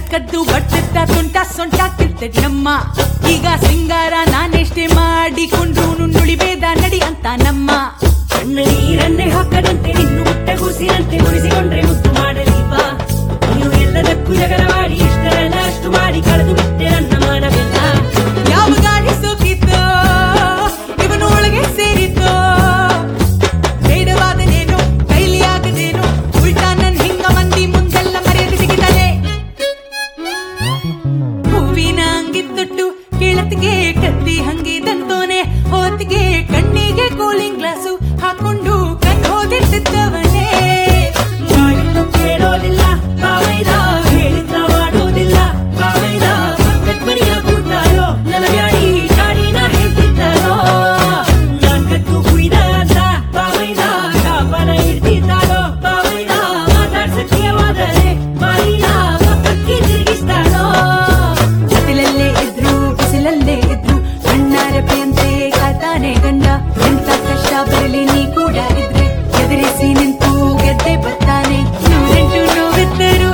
ಕದ್ದು ಬಟ್ಟೆತ್ತ ತುಂಟ ಸೊಂಟ ಕಿರ್ತದ್ ನಮ್ಮ ಈಗ ಸಿಂಗಾರ ನಾನೆಷ್ಟೇ ಮಾಡಿಕೊಂಡ್ರು ನುಳಿಬೇದ ನಡಿ ಅಂತ ನಮ್ಮ ಕಣ್ಣ ನೀರನ್ನೇ ಹಾಕದಂತೆ ನಿನ್ನು ಮುಟ್ಟೆ ಕೂಸಿನಂತೆ ಮುರಿಸಿಕೊಂಡ್ರೆ ಮುದ್ದು ಮಾಡಲಿಪ್ಪ ನೀವು ಎಲ್ಲದಕ್ಕೂ ಜಗಳವಾಡಿ ಇಷ್ಟರೆಲ್ಲ ಅಷ್ಟು ಮಾಡಿ ಕಳೆದು ಬಿಟ್ಟೆ ನನ್ನ ಮಾನವೆಲ್ಲ ಯಾವ ಗಾಳಿ ಸೋಕಿತ್ತೋ ಇವನು ಒಳಗೆ ಸೇರಿತ್ತೋ ಬೇಡವಾದನೇನು ಕೈಲಿ ಆಗದೇನು ಉಲ್ಟಾ ನನ್ ಹಿಂಗ ಮಂದಿ ಮುಂದೆಲ್ಲ ಮರ್ಯಾದೆ ಸಿಗಿತಾನೆ ಹೂವಿನ ಅಂಗಿತ್ತೊಟ್ಟು ಕೇಳತ್ತಿಗೆ ಕತ್ತಿ ಹಂಗಿದಂತೋನೆ ಹೋತಿಗೆ ಕಣ್ಣಿಗೆ ಕೂಲಿಂಗ್ ಗ್ಲಾಸು ಹಾಕೊಂಡು ಕಣ್ ಹೋದಿರ್ತಿದ್ದವನೇ ಮಾಡಿದ್ದು ಕೇಳೋದಿಲ್ಲ ಬಾವೈದ ಹೇಳಿದ್ದ ಮಾಡೋದಿಲ್ಲ ಬಾವೈದ ಕಟ್ಮರಿಯ ಕೂತಾರೋ ನನ್ನ ಬ್ಯಾಡಿ ಗಾಡಿನ ಹೇಳ್ತಿದ್ದಾರೋ ನಾನ್ ಕತ್ತು ಕುಯ್ದ ಅಂತ ಬಾವೈದ ಕಾಪನ ಹಿಡ್ತಿದ್ದಾರೋ ಬಾವೈದ ಮಾತಾಡ್ಸಕ್ಕೆ ಹೋದರೆ ಮಾರಿನ ಪಕ್ಕಕ್ಕೆ ತಿರುಗಿಸ್ತಾರೋ ಕತಿಲಲ್ಲೇ ಇದ್ರು ಬಿಸಿಲಲ್ಲೇ ಇದ್ರು ಕಣ್ಣಾರಪೆಯಂತೆ ಕಾತಾನೆ ಗಂಡ ಎಂತ ಕಷ್ಟ ಬರಲಿ ನೀ ಕೂಡ ಇದ್ರೆ ಎದುರಿಸಿ ನಿಂತು ಗೆದ್ದೆ ಬರ್ತಾನೆ ನೂರೆಂಟು ನೋವಿದ್ದರು